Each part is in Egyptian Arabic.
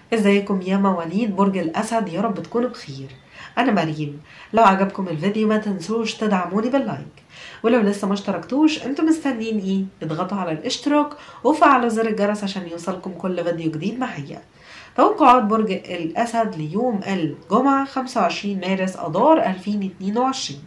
ازيكم يا مواليد برج الأسد يا رب تكونوا بخير أنا مريم لو عجبكم الفيديو ما تنسوش تدعموني باللايك ولو لسه ما اشتركتوش انتوا مستنيين ايه اضغطوا على الاشتراك وفعلوا زر الجرس عشان يوصلكم كل فيديو جديد معايا توقعات برج الأسد ليوم الجمعة 25 مارس أدار 2022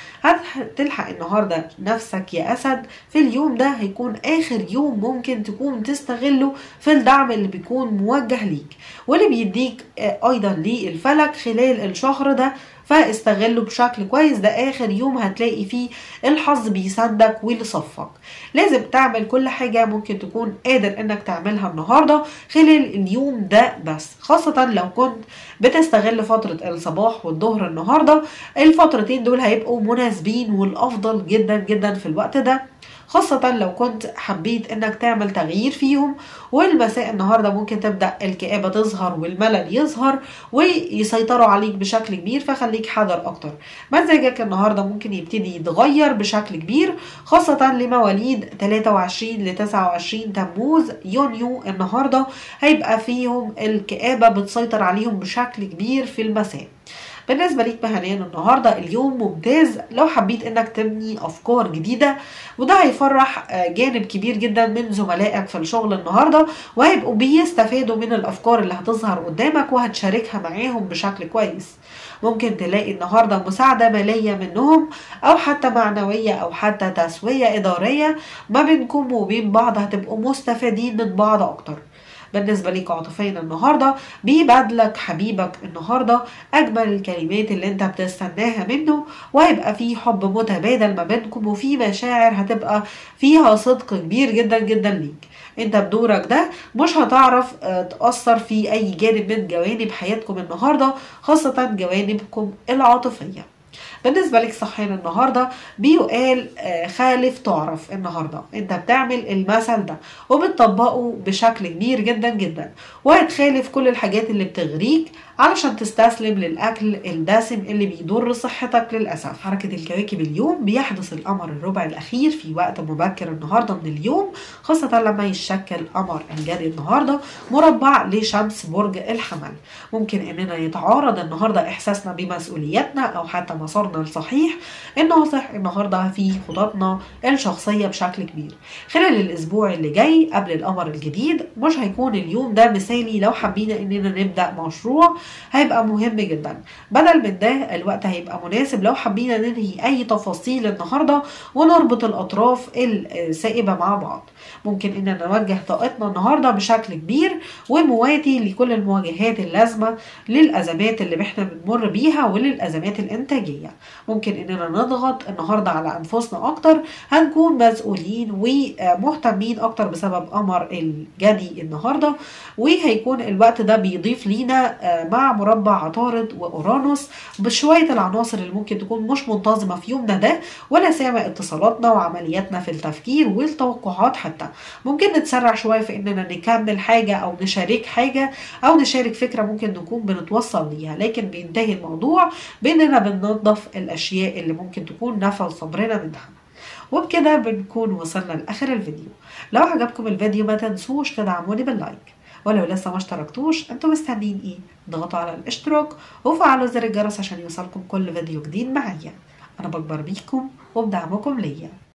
هتلحق النهاردة نفسك يا أسد في اليوم ده هيكون آخر يوم ممكن تكون تستغله في الدعم اللي بيكون موجه ليك واللي بيديك أيضا للفلك خلال الشهر ده فاستغله بشكل كويس ده اخر يوم هتلاقي فيه الحظ بيساندك ولصفك لازم تعمل كل حاجة ممكن تكون قادر انك تعملها النهاردة خلال اليوم ده بس خاصة لو كنت بتستغل فترة الصباح والظهر النهاردة الفترتين دول هيبقوا مناسبين والافضل جدا جدا في الوقت ده خاصة لو كنت حبيت انك تعمل تغيير فيهم والمساء النهاردة ممكن تبدأ الكآبة تظهر والملل يظهر ويسيطروا عليك بشكل كبير فخليك حذر اكتر مزاجك النهاردة ممكن يبتدي يتغير بشكل كبير خاصة لمواليد 23 ل 29 تموز يونيو النهاردة هيبقى فيهم الكآبة بتسيطر عليهم بشكل كبير في المساء بالنسبة ليك مهنيا النهاردة اليوم ممتاز لو حبيت انك تبني افكار جديدة وده هيفرح جانب كبير جدا من زملائك في الشغل النهاردة وهيبقوا بيستفادوا من الافكار اللي هتظهر قدامك وهتشاركها معاهم بشكل كويس ممكن تلاقي النهاردة مساعدة مالية منهم أو حتى معنوية أو حتى تسوية إدارية ما بينكم وبين بعض هتبقوا مستفادين من بعض أكتر بالنسبة ليك عاطفيا النهاردة بيبادلك حبيبك النهاردة أجمل الكلمات اللي انت بتستناها منه وهيبقى في حب متبادل ما بينكم وفي مشاعر هتبقى فيها صدق كبير جدا جدا ليك انت بدورك ده مش هتعرف تأثر في أي جانب من جوانب حياتكم النهاردة خاصة جوانبكم العاطفية بالنسبة لك صحيان النهاردة بيقال خالف تعرف النهاردة انت بتعمل المثل ده وبتطبقه بشكل كبير جدا جدا وهتخالف كل الحاجات اللي بتغريك علشان تستسلم للأكل الدسم اللي بيضر صحتك للأسف حركة الكواكب اليوم بيحدث القمر الربع الأخير في وقت مبكر النهاردة من اليوم خاصة لما يشكل قمر الجدي النهاردة مربع لشمس برج الحمل ممكن اننا يتعارض النهاردة احساسنا بمسؤولياتنا او حتى مسارنا الصحيح الناصح النهاردة في خططنا الشخصية بشكل كبير خلال الاسبوع اللي جاي قبل القمر الجديد مش هيكون اليوم ده مثالي لو حبينا اننا نبدأ مشروع هيبقى مهم جدا بدل من ده الوقت هيبقى مناسب لو حبينا ننهي اي تفاصيل النهاردة ونربط الاطراف السائبة مع بعض ممكن اننا نوجه طاقتنا النهاردة بشكل كبير ومواتي لكل المواجهات اللازمة للازمات اللي احنا بنمر بيها وللازمات الانتاجية ممكن اننا نضغط النهاردة على انفسنا اكتر هنكون مسؤولين ومهتمين اكتر بسبب قمر الجدي النهاردة وهيكون الوقت ده بيضيف لينا مع مربع عطارد واورانوس بشويه العناصر اللي ممكن تكون مش منتظمه في يومنا ده ولا سامع اتصالاتنا وعملياتنا في التفكير والتوقعات حتى ممكن نتسرع شويه في اننا نكمل حاجه او نشارك حاجه او نشارك فكره ممكن نكون بنتوصل ليها لكن بينتهي الموضوع باننا بننظف الاشياء اللي ممكن تكون نفل صبرنا منها وبكده بنكون وصلنا لاخر الفيديو لو عجبكم الفيديو ما تنسوش تدعموني باللايك ولو لسه ما اشتركتوش انتوا مستنيين ايه ضغطوا على الاشتراك وفعلوا زر الجرس عشان يوصلكم كل فيديو جديد معايا انا بكبر بيكم وبدعمكم ليا